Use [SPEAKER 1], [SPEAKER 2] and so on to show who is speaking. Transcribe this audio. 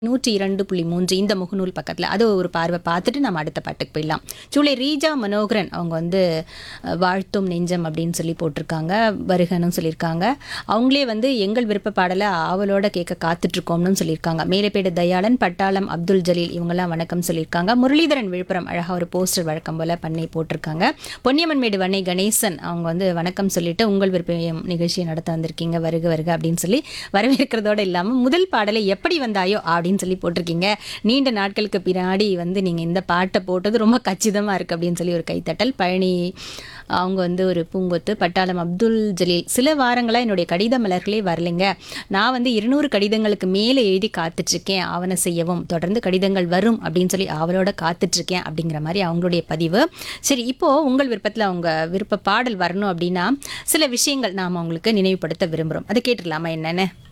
[SPEAKER 1] நூற்றி இரண்டு புள்ளி மூன்று இந்த முகநூல் பக்கத்தில் அது ஒரு பார்வை பார்த்துட்டு நம்ம அடுத்த பாட்டுக்கு போயிடலாம் சூளை ரீஜா மனோகரன் அவங்க வந்து அஹ், வாழ்த்தும் நெஞ்சம் அப்படின்னு சொல்லி போட்டிருக்காங்க வருகனும் சொல்லியிருக்காங்க அவங்களே வந்து எங்கள் விருப்ப பாடலை ஆவலோட கேட்க காத்துட்ருக்கோம்னு சொல்லியிருக்காங்க மேலப்பேடு தயாளன் பட்டாளம் அப்துல் ஜலீல் இவங்கெல்லாம் வணக்கம் சொல்லியிருக்காங்க முரளிதரன் விழுப்புரம் அழகாக ஒரு போஸ்டர் வழக்கம் போல் பண்ணி போட்டிருக்காங்க பொன்னியம்மன்மேடு வன்னை கணேசன் அவங்க வந்து வணக்கம் சொல்லிட்டு உங்கள் விருப்பம் நிகழ்ச்சியை நடத்த வந்திருக்கீங்க வருக வருக அப்படின்னு சொல்லி வரவேற்கிறதோட இல்லாமல் முதல் பாடலை எப்படி வந்தாயோ அப்படின்னு சொல்லி போட்டிருக்கீங்க நீண்ட நாட்களுக்கு பின்னாடி வந்து நீங்கள் இந்த பாட்டை போட்டது ரொம்ப கச்சிதமாக இருக்குது அப்படின்னு சொல்லி ஒரு கைத்தட்டல் பழனி அவங்க வந்து ஒரு பூங்கொத்து பட்டாளம் அப்துல் ஜலீல் சில வாரங்களாக என்னுடைய கடித மலர்களே வரலைங்க நான் வந்து இருநூறு கடிதங்களுக்கு மேலே எழுதி காத்துட்ருக்கேன் ஆவண செய்யவும் தொடர்ந்து கடிதங்கள் வரும் அப்படின்னு சொல்லி அவளோட காத்துட்ருக்கேன் அப்படிங்கிற மாதிரி அவங்களுடைய பதிவு சரி இப்போது உங்கள் விருப்பத்தில் அவங்க விருப்ப பாடல் வரணும் அப்படின்னா சில விஷயங்கள் நாம் அவங்களுக்கு நினைவுபடுத்த விரும்புகிறோம் அதை கேட்டுடலாமா என்னென்னு